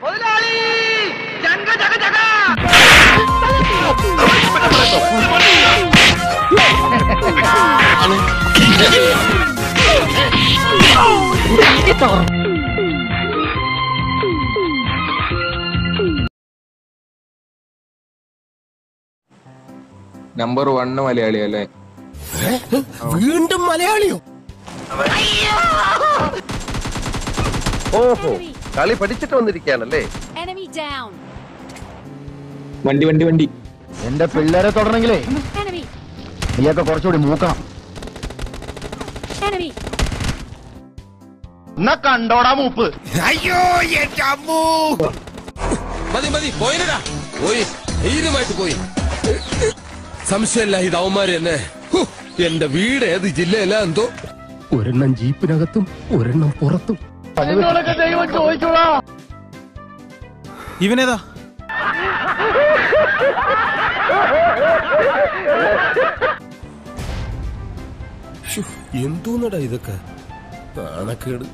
Number one Malayali അല്ലേ വീണ്ടും മലയാളിയോ ഓഹോ കളി പഠിച്ചിട്ട് വന്നിരിക്കുകയാണല്ലേ Enemy down. വണ്ടി വണ്ടി വണ്ടി എന്റെ പിള്ളേരെ തുടരണെങ്കിലേ Enemy. നീയൊക്കെ കുറച്ചുകൂടി മൂക്കണം Enemy. എന്നാ കണ്ടോടാ മൂപ്പ് മതി മതി പോയിനടാ പോയി ധൈര്യമായിട്ട് പോയി സംശയമല്ല ഇത് അവന്മാര് തന്നെ ഹു, എന്റെ വീട് ഏത് ജില്ലയില എന്തോ ഒരെണ്ണം ജീപ്പിനകത്തും ഒരെണ്ണം പുറത്തും ഇവനേതാ എന്തോന്നടാ ഇതൊക്കെ നാണക്കേട്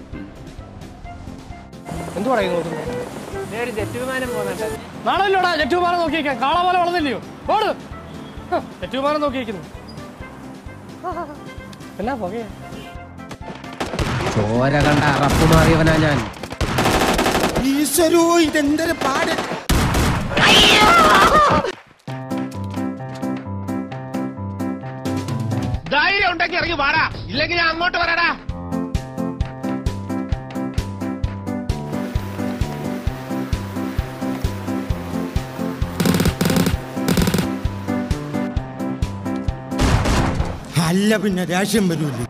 നാളല്ലോടാ ജെറ്റ് വിമാനം നോക്കിയിരിക്കാൻ കാള പോലെ വളർന്നില്ലയോ ഓട് ഹ, ജെറ്റ് വിമാനം നോക്കിയിരിക്കുന്നു എന്നാ പുകയാ ചോര കണ്ട അറപ്പ് മാറിയവനാ ഞാൻ ഈശ്വരോ ഇതെന്തൊരു പാട് ധൈര്യം ഉണ്ടെങ്കിൽ ഇറങ്ങി വാടാ ഇല്ലെങ്കിൽ ഞാൻ അങ്ങോട്ട് വരാടാ അല്ല പിന്നെ ദേഷ്യം വരൂല്ലേ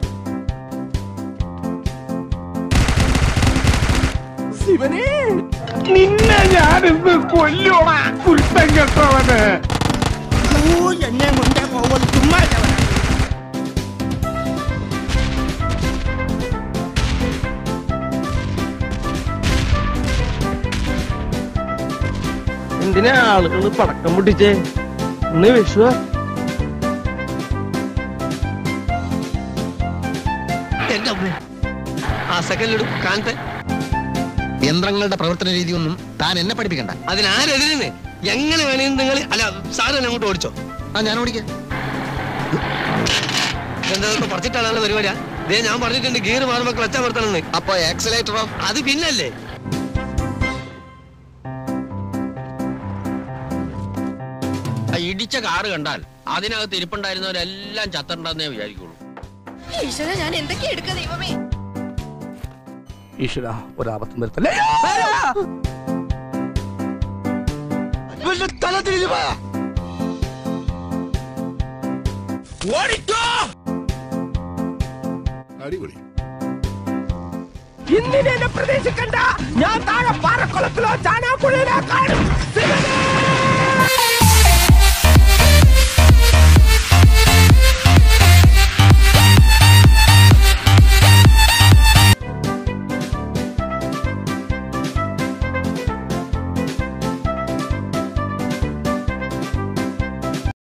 നിന്നെ ഞാനിന്ന് കൊല്ലോടാ കുരുത്തം കെട്ടവന് ഓ എന്നെ കൊണ്ടേ പോകൽ ചുമ്മാ ഇല്ലവനെ. എന്തിനാ ആളുകൾ പടക്കം പൊട്ടിച്ചേ ഇന്ന് വിഷു ആ സെക്കൻഡിലിടും കാലത്തെ യന്ത്രങ്ങളുടെ പ്രവർത്തന രീതിയൊന്നും താൻ എന്നെ പഠിപ്പിക്കണ്ട അതിനാരെതിരെ എങ്ങനെ വേണമെങ്കിലും നിങ്ങൾ അല്ല സാറ് എന്നെ അങ്ങോട്ട് ഓടിച്ചോ ആ ഞാൻ ഓടിക്കാം എന്താ പറഞ്ഞിട്ടാണല്ലോ പരിപാടിയാ ദേ ഞാൻ പറഞ്ഞിട്ടുണ്ട് ഗിയർ മാറുമ്പോ ക്ലച്ച് അമർത്തണമെന്ന് അപ്പൊ ആക്സിലേറ്ററോ അത് പിന്നല്ലേ ആ ഇടിച്ച കാറ് കണ്ടാൽ അതിനകത്ത് ഇരിപ്പുണ്ടായിരുന്നവരെല്ലാം ചത്തണ്ടെന്നേ വിചാരിക്കുള്ളൂ ഈശ്വര ഞാൻ എന്തൊക്കെ എടുക്ക ദൈവമേ ഈശ്വര ഒരാപത്തും വരുത്തല്ലേ അടിപൊളി ഇന്നിനെ പ്രതീക്ഷിക്കണ്ട ഞാൻ താഴെ പാറക്കുളത്തിലോ ചാനാപ്പുഴയിലോ കാണും